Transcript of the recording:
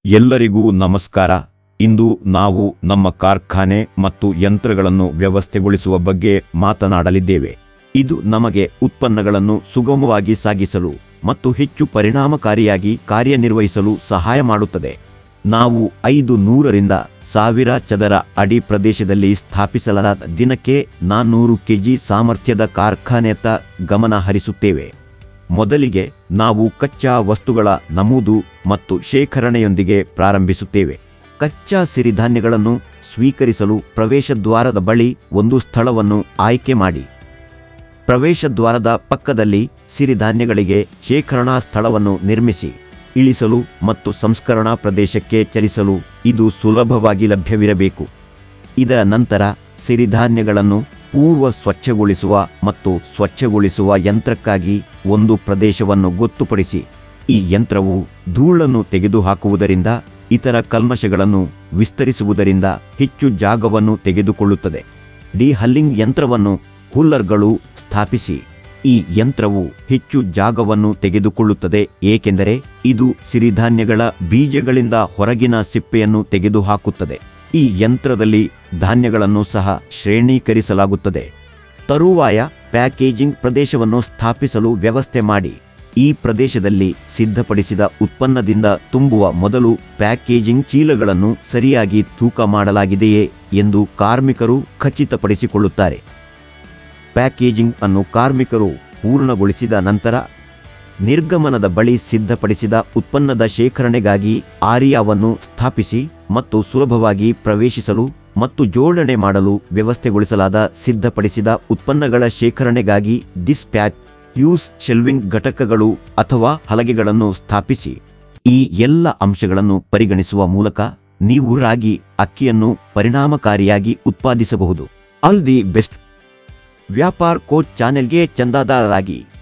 ಎಲ್ಲರಿಗೂ ನಮಸ್ಕಾರ ಇಂದು ನಾವು ನಮ್ಮ ಕಾರ್ಖಾನೆ ಮತ್ತು ಯಂತ್ರಗಳನ್ನು ವ್ಯವಸ್ಥೆಗೊಳಿಸುವ ಬಗ್ಗೆ ಮಾತನಾಡಲಿದ್ದೇವೆ ಇದು ನಮಗೆ ಉತ್ಪನ್ನಗಳನ್ನು ಸುಗಮವಾಗಿ ಸಾಗಿಸಲು ಮತ್ತು ಹೆಚ್ಚು ಪರಿಣಾಮಕಾರಿಯಾಗಿ ಕಾರ್ಯನಿರ್ವಹಿಸಲು ಸಹಾಯ ಮಾಡುತ್ತದೆ ನಾವು ಐದು ನೂರರಿಂದ ಸಾವಿರ ಚದರ ಅಡಿ ಪ್ರದೇಶದಲ್ಲಿ ಸ್ಥಾಪಿಸಲಾದ ದಿನಕ್ಕೆ ನಾನ್ನೂರು ಕೆಜಿ ಸಾಮರ್ಥ್ಯದ ಕಾರ್ಖಾನೆಯತ್ತ ಗಮನ ಹರಿಸುತ್ತೇವೆ ಮೊದಲಿಗೆ ನಾವು ಕಚ್ಚಾ ವಸ್ತುಗಳ ನಮೂದು ಮತ್ತು ಶೇಖರಣೆಯೊಂದಿಗೆ ಪ್ರಾರಂಭಿಸುತ್ತೇವೆ ಕಚ್ಚಾ ಸಿರಿಧಾನ್ಯಗಳನ್ನು ಸ್ವೀಕರಿಸಲು ಪ್ರವೇಶದ್ವಾರದ ಬಳಿ ಒಂದು ಸ್ಥಳವನ್ನು ಆಯ್ಕೆ ಮಾಡಿ ಪ್ರವೇಶದ್ವಾರದ ಪಕ್ಕದಲ್ಲಿ ಸಿರಿಧಾನ್ಯಗಳಿಗೆ ಶೇಖರಣಾ ಸ್ಥಳವನ್ನು ನಿರ್ಮಿಸಿ ಇಳಿಸಲು ಮತ್ತು ಸಂಸ್ಕರಣಾ ಪ್ರದೇಶಕ್ಕೆ ಚಲಿಸಲು ಇದು ಸುಲಭವಾಗಿ ಲಭ್ಯವಿರಬೇಕು ಇದರ ನಂತರ ಸಿರಿಧಾನ್ಯಗಳನ್ನು ಪೂರ್ವ ಸ್ವಚ್ಛಗೊಳಿಸುವ ಮತ್ತು ಸ್ವಚ್ಛಗೊಳಿಸುವ ಯಂತ್ರಕ್ಕಾಗಿ ಒಂದು ಪ್ರದೇಶವನ್ನು ಗೊತ್ತುಪಡಿಸಿ ಈ ಯಂತ್ರವು ಧೂಳನ್ನು ತೆಗೆದುಹಾಕುವುದರಿಂದ ಇತರ ಕಲ್ಮಶಗಳನ್ನು ವಿಸ್ತರಿಸುವುದರಿಂದ ಹೆಚ್ಚು ಜಾಗವನ್ನು ತೆಗೆದುಕೊಳ್ಳುತ್ತದೆ ಡಿ ಹಲ್ಲಿಂಗ್ ಯಂತ್ರವನ್ನು ಹುಲ್ಲರ್ಗಳು ಸ್ಥಾಪಿಸಿ ಈ ಯಂತ್ರವು ಹೆಚ್ಚು ಜಾಗವನ್ನು ತೆಗೆದುಕೊಳ್ಳುತ್ತದೆ ಏಕೆಂದರೆ ಇದು ಸಿರಿಧಾನ್ಯಗಳ ಬೀಜಗಳಿಂದ ಹೊರಗಿನ ಸಿಪ್ಪೆಯನ್ನು ತೆಗೆದುಹಾಕುತ್ತದೆ ಈ ಯಂತ್ರದಲ್ಲಿ ಧಾನ್ಯಗಳನ್ನು ಸಹ ಶ್ರೇಣೀಕರಿಸಲಾಗುತ್ತದೆ ತರುವಾಯ ಪ್ಯಾಕೇಜಿಂಗ್ ಪ್ರದೇಶವನ್ನು ಸ್ಥಾಪಿಸಲು ವ್ಯವಸ್ಥೆ ಮಾಡಿ ಈ ಪ್ರದೇಶದಲ್ಲಿ ಸಿದ್ಧಪಡಿಸಿದ ಉತ್ಪನ್ನದಿಂದ ತುಂಬುವ ಮೊದಲು ಪ್ಯಾಕೇಜಿಂಗ್ ಚೀಲಗಳನ್ನು ಸರಿಯಾಗಿ ತೂಕ ಮಾಡಲಾಗಿದೆಯೇ ಎಂದು ಕಾರ್ಮಿಕರು ಖಚಿತಪಡಿಸಿಕೊಳ್ಳುತ್ತಾರೆ ಪ್ಯಾಕೇಜಿಂಗ್ ಅನ್ನು ಕಾರ್ಮಿಕರು ಪೂರ್ಣಗೊಳಿಸಿದ ನಂತರ ನಿರ್ಗಮನದ ಬಳಿ ಸಿದ್ಧಪಡಿಸಿದ ಉತ್ಪನ್ನದ ಶೇಖರಣೆಗಾಗಿ ಆರಿಯಾವನ್ನು ಸ್ಥಾಪಿಸಿ ಮತ್ತು ಸುಲಭವಾಗಿ ಪ್ರವೇಶಿಸಲು ಮತ್ತು ಜೋಡಣೆ ಮಾಡಲು ವ್ಯವಸ್ಥೆಗೊಳಿಸಲಾದ ಸಿದ್ಧಪಡಿಸಿದ ಉತ್ಪನ್ನಗಳ ಶೇಖರಣೆಗಾಗಿ ಡಿಸ್ಪ್ಯಾಚ್ ಯೂಸ್ ಶೆಲ್ವಿಂಗ್ ಘಟಕಗಳು ಅಥವಾ ಹಲಗೆಗಳನ್ನು ಸ್ಥಾಪಿಸಿ ಈ ಎಲ್ಲ ಅಂಶಗಳನ್ನು ಪರಿಗಣಿಸುವ ಮೂಲಕ ನೀವು ರಾಗಿ ಅಕ್ಕಿಯನ್ನು ಪರಿಣಾಮಕಾರಿಯಾಗಿ ಉತ್ಪಾದಿಸಬಹುದು all the best Vyapar coach ಚಾನೆಲ್ಗೆ ಚಂದಾದಾರರಾಗಿ